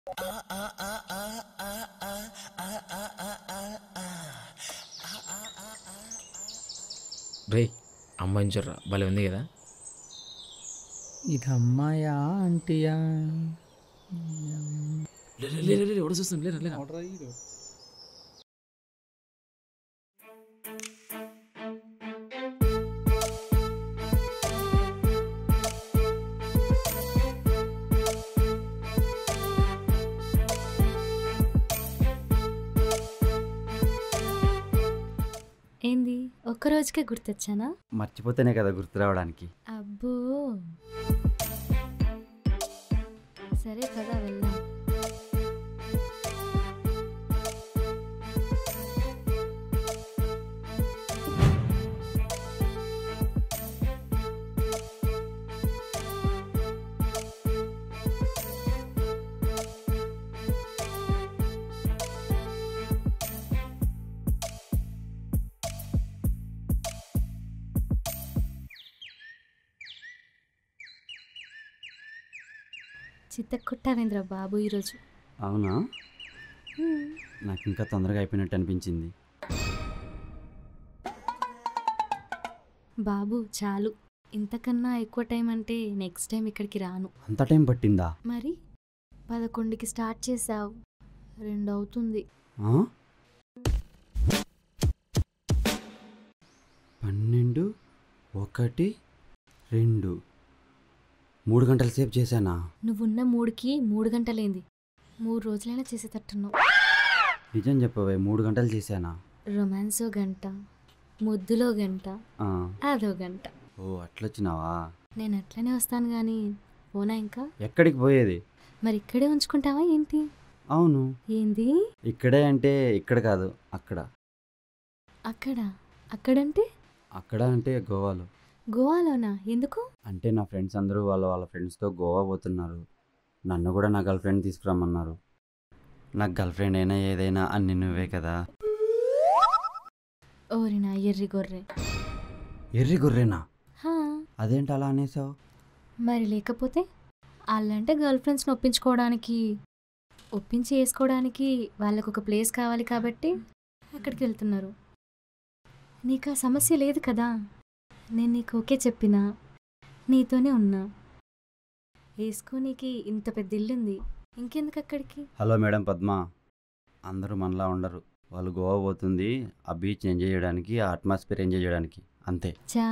రే అమ్మాయిని చూడరా భలే ఉంది కదా ఇది అమ్మాయా ఆంటీయా లే, లే, లే, లే, లే, ఎవడో చూస్తుంది లేరా లేరా ఏంది ఒక్క రోజుకే గుర్తొచ్చానా మర్చిపోతేనే కదా గుర్తు రావడానికి అబ్బో సరే కదా వెళ్దాం చిత్తకుట్టావేంద్ర బాబు ఈరోజు అవునా హ్మ్. నాకు ఇంకా తొందరగా అయిపోయినట్టు అనిపించింది బాబు చాలు ఇంతకన్నా ఎక్కువ టైం అంటే నెక్స్ట్ టైం ఇక్కడికి రాను అంత టైం పట్టిందా మరి పదకొండుకి స్టార్ట్ చేసావు రెండు అవుతుంది ఆ? పన్నెండు ఒకటి రెండు మూడు గంటల సేపు చేశానా నువ్వున్న మూడుకి మూడు గంటలేంది మూడు రోజులైనా చేసేటట్టున్నావు నిజం చెప్పవే మూడు గంటలు చేశానా రొమాన్సో గంట ముద్దులో గంట ఆ. అదో గంట ఓ అట్లొచ్చినావా నేను అట్లనే వస్తాను కానీ పోనా ఇంకా ఎక్కడికి పోయేది మరి ఇక్కడే ఉంచుకుంటావా ఏంటి అవును ఏంది ఇక్కడే అంటే ఇక్కడ కాదు అక్కడ అక్కడ అక్కడంటే అక్కడ అంటే గోవాలో గోవాలోనా ఎందుకు అంటే నా ఫ్రెండ్స్ అందరూ వాళ్ళ వాళ్ళ ఫ్రెండ్స్తో గోవా పోతున్నారు నన్ను కూడా నా గర్ల్ ఫ్రెండ్ తీసుకురమ్మన్నారు నాకు గర్ల్ ఫ్రెండ్ అయినా ఏదైనా అన్ని నువ్వే కదా ఓరి నా ఎర్రి గొర్రె ఎర్రి గుర్రేనా హా, అదేంటి అలా అనేసావు మరి లేకపోతే వాళ్ళంటే గర్ల్ ఫ్రెండ్స్ని ఒప్పించుకోవడానికి ఒప్పించి వేసుకోవడానికి వాళ్ళకు ఒక ప్లేస్ కావాలి కాబట్టి అక్కడికి వెళ్తున్నారు నీకు ఆ సమస్య లేదు కదా నేను నీకు ఓకే చెప్పినా నీతోనే ఉన్నా వేసుకోనీకి ఇంత పెద్ద ఇల్లుంది ఇంకెందుకు అక్కడికి హలో మేడం పద్మ అందరూ మనలా ఉండరు వాళ్ళు గోవా పోతుంది ఆ బీచ్ ఎంజాయ్ చేయడానికి ఆ అట్మాస్ఫియర్ ఎంజాయ్ చేయడానికి అంతే చా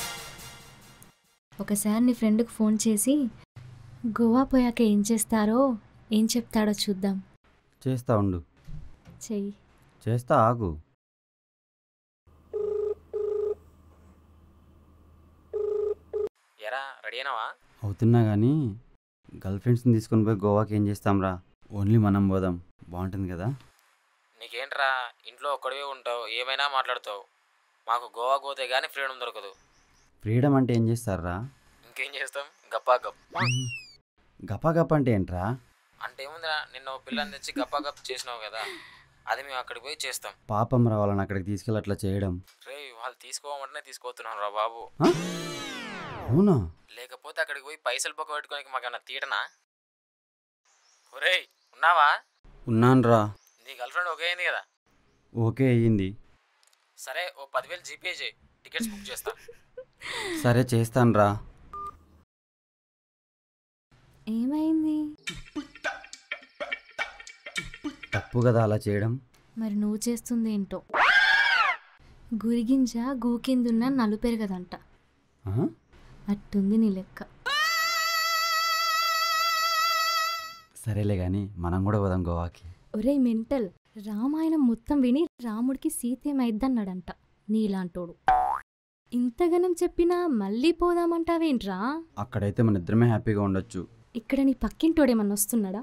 ఒకసారి నీ ఫ్రెండ్కి ఫోన్ చేసి గోవా పోయాక ఏం చేస్తారో ఏం చెప్తాడో చూద్దాం చేస్తా ఉండు చెయ్యి చేస్తా ఆగు ఎరా రెడీ అయినావా అవుతున్నా కానీ గర్ల్ ఫ్రెండ్స్ని తీసుకొని పోయి గోవాకి ఏం చేస్తాంరా ఓన్లీ మనం పోదాం బాగుంటుంది కదా నీకేంట్రా ఇంట్లో ఒక్కడివే ఉంటావు ఏమైనా మాట్లాడతావు మాకు గోవా పోతే కానీ ఫ్రీడమ్ దొరకదు ఫ్రీడమ్ అంటే ఏం చేస్తారా ఇంకేం చేస్తాం గప్పా గప్ గపా గప అంటే ఏంట్రా అంటే ఏముందిరా నిన్న ఓ పిల్లని తెచ్చి గప్పా గప్ చేసినావు కదా అది మేము అక్కడికి పోయి చేస్తాం పాపం రావాలని అక్కడికి తీసుకెళ్ళి అట్లా చేయడం రే వాళ్ళు తీసుకోమంటేనే తీసుకుపోతున్నాను రా బాబు ఆ? అవునా లేకపోతే అక్కడికి పోయి పైసలు పక్క పెట్టుకోనికి మాకన్నా తీయటనా ఒరేయ్ ఉన్నావా ఉన్నాన్రా నీ గర్ల్ ఫ్రెండ్ ఓకే అయింది కదా ఓకే అయ్యింది సరే ఓ పదివేలు జీపే చేయి టికెట్స్ బుక్ చేస్తా సరే చేస్తాన్రా ఏమైంది తప్పు కదా అలా చేయడం మరి నువ్వు చేస్తుంది ఏంటో గురిగింజ గూకిందున్న నలుపెరగదంట ఆ? అట్టుంది నీ లెక్క సరేలే కానీ మనం కూడా పోదాం గోవాకి ఒరే మెంటల్ రామాయణం మొత్తం విని రాముడికి సీత ఏమైద్దన్నాడంట నీలాంటోడు ఇంతగనం చెప్పినా మళ్ళీ పోదామంటావేంట్రా అక్కడైతే మన ఇద్దరమే హ్యాపీగా ఉండొచ్చు ఇక్కడ నీ పక్కింటోడేమన్నా వస్తున్నాడా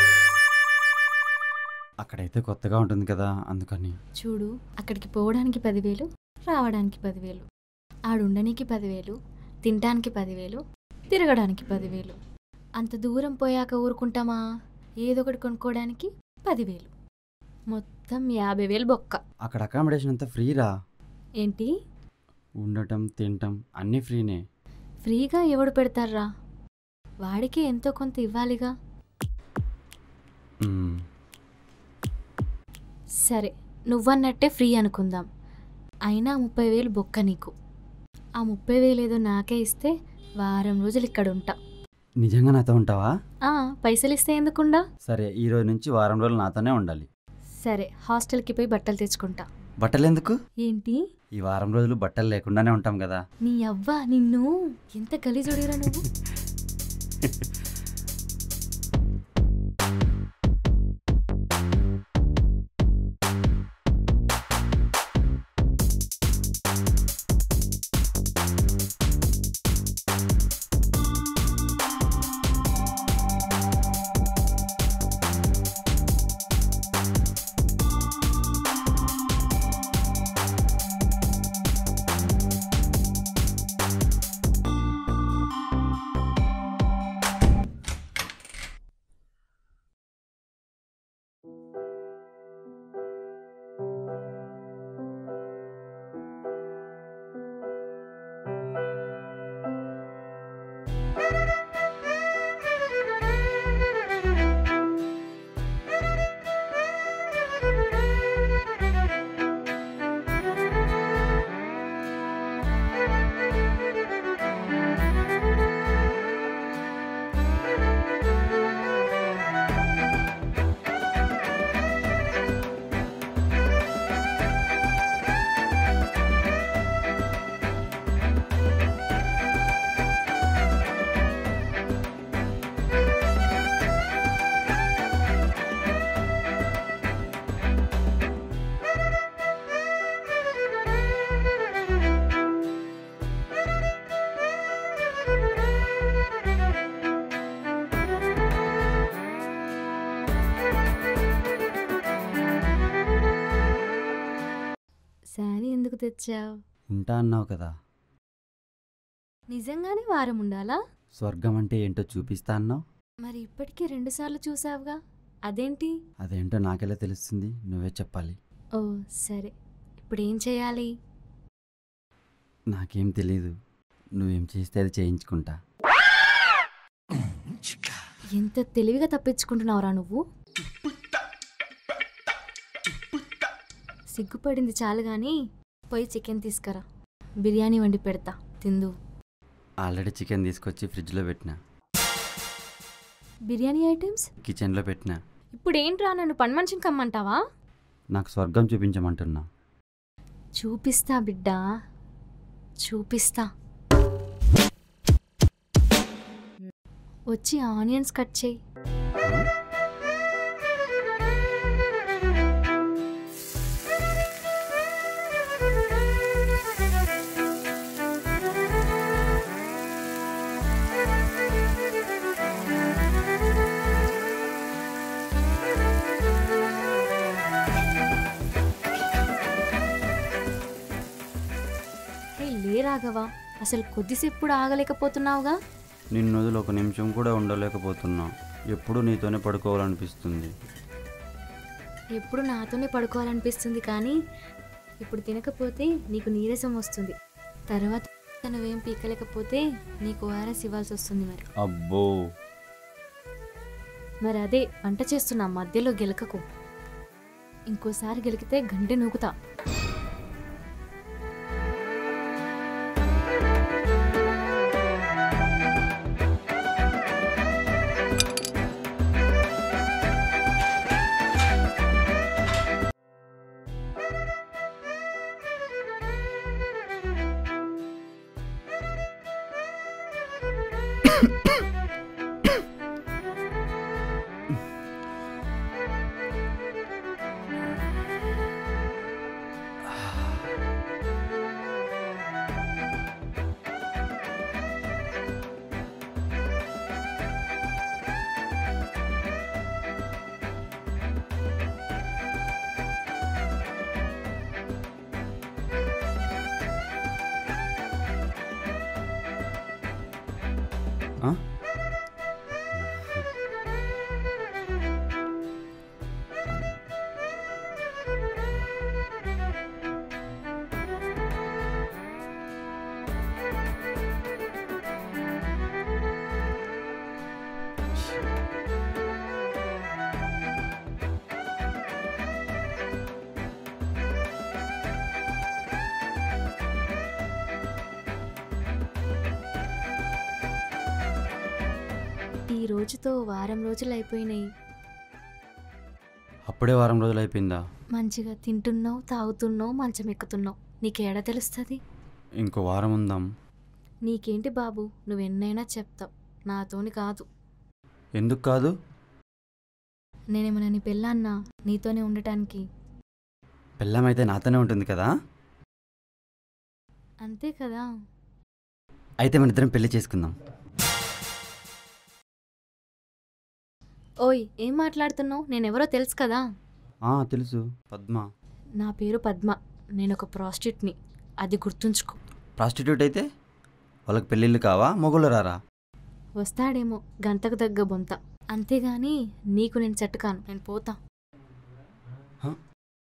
అక్కడైతే కొత్తగా ఉంటుంది కదా అందుకని చూడు అక్కడికి పోవడానికి పదివేలు రావడానికి పదివేలు ఆడుండడానికి పదివేలు తినడానికి పదివేలు తిరగడానికి పదివేలు అంత దూరం పోయాక ఊరుకుంటామా ఏదో ఒకటి కొనుక్కోవడానికి పదివేలు మొత్తం యాభై వేలు బొక్క అక్కడ అకామిడేషన్ అంతా ఫ్రీరా ఏంటి ఉండటం తినటం అన్నీ ఫ్రీనే ఫ్రీగా ఎవడు పెడతారా వాడికే ఎంతో కొంత ఇవ్వాలిగా మ్మ్. సరే నువ్వన్నట్టే ఫ్రీ అనుకుందాం అయినా ముప్పై వేలు బొక్క నీకు ఆ ముప్పై వేలు ఏదో నాకే ఇస్తే వారం రోజులు ఇక్కడ ఉంటా నిజంగా నాతో ఉంటావా ఆ, పైసలు ఇస్తే ఎందుకుండా సరే ఈ రోజు నుంచి వారం రోజులు నాతోనే ఉండాలి సరే హాస్టల్కి పోయి బట్టలు తెచ్చుకుంటా బట్టలు ఎందుకు ఏంటి ఈ వారం రోజులు బట్టలు లేకుండానే ఉంటాం కదా నీ అవ్వ నిన్ను ఎంత గలీజుడిరా నువ్వు శారీ ఎందుకు తెచ్చావు ఉంటా అన్నావు కదా నిజంగానే వారం ఉండాలా స్వర్గం అంటే ఏంటో చూపిస్తా అన్నావు మరి ఇప్పటికీ రెండుసార్లు చూసావుగా అదేంటి అదేంటో నాకెలా తెలుస్తుంది నువ్వే చెప్పాలి ఓ సరే ఇప్పుడు ఏం చేయాలి నాకేం తెలీదు నువ్వేం చేస్తే అది చేయించుకుంటా ఎంత తెలివిగా తప్పించుకుంటున్నావురా నువ్వు సిగ్గుపడింది చాలు గాని పోయి చికెన్ తీసుకురా బిర్యానీ వండి పెడతా తిందు ఆల్రెడీ చికెన్ తీసుకొచ్చి ఫ్రిడ్జ్లో పెట్టిన బిర్యానీ ఐటమ్స్ కిచెన్లో పెట్టిన ఇప్పుడు ఏంట్రా నన్ను పని మనిషిని కమ్మంటావా నాకు స్వర్గం చూపించమంటున్నా చూపిస్తా బిడ్డా చూపిస్తా వచ్చి ఆనియన్స్ కట్ చేయి హే లే రాఘవా అసలు కొద్దిసేపు కూడా ఆగలేకపోతున్నావుగా నిన్ను వదిలి ఒక నిమిషం కూడా ఉండలేకపోతున్నా ఎప్పుడు నీతోనే పడుకోవాలనిపిస్తుంది ఎప్పుడు నాతోనే పడుకోవాలనిపిస్తుంది కానీ ఇప్పుడు తినకపోతే నీకు నీరసం వస్తుంది తర్వాత నువ్వేం పీకలేకపోతే నీకు ఓఆర్ఎస్ ఇవ్వాల్సి వస్తుంది మరి అబ్బో మరి అదే వంట చేస్తున్నా మధ్యలో గెలకకు ఇంకోసారి గెలికితే గంటె నూకుతా ఆ? ఈ రోజుతో వారం రోజులు అయిపోయినాయి అప్పుడే వారం రోజులు అయిపోయిందా మంచిగా తింటున్నావు తాగుతున్నావు మంచం ఎక్కుతున్నావు నీకేడ తెలుస్తుంది ఇంకో వారం ఉందాం నీకేంటి బాబు నువ్వెన్నైనా చెప్తావు నాతోని కాదు ఎందుకు కాదు నేనేమన్నా నీ పెళ్ళాన్నా నీతోనే ఉండటానికి పెళ్ళమైతే నాతోనే ఉంటుంది కదా అంతే కదా అయితే మన ఇద్దరం పెళ్లి చేసుకుందాం ఓయ్ ఏం మాట్లాడుతున్నావు నేనెవరో తెలుసు కదా ఆ, తెలుసు పద్మ నా పేరు పద్మ నేను ఒక ప్రాస్టిట్యూట్ని అది గుర్తుంచుకో ప్రాస్టిట్యూట్ అయితే వాళ్ళకి పెళ్ళిళ్ళు కావా మొగుళ్ళు రారా వస్తాడేమో గంటకు తగ్గ బొంత అంతేగాని నీకు నేను సెట్ కాను నేను పోతా హ?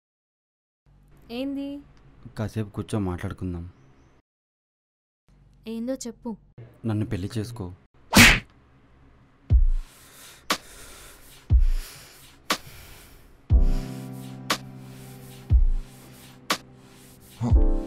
ఏంది కాసేపు కూర్చో మాట్లాడుకుందాం ఏందో చెప్పు నన్ను పెళ్లి చేసుకో Huh.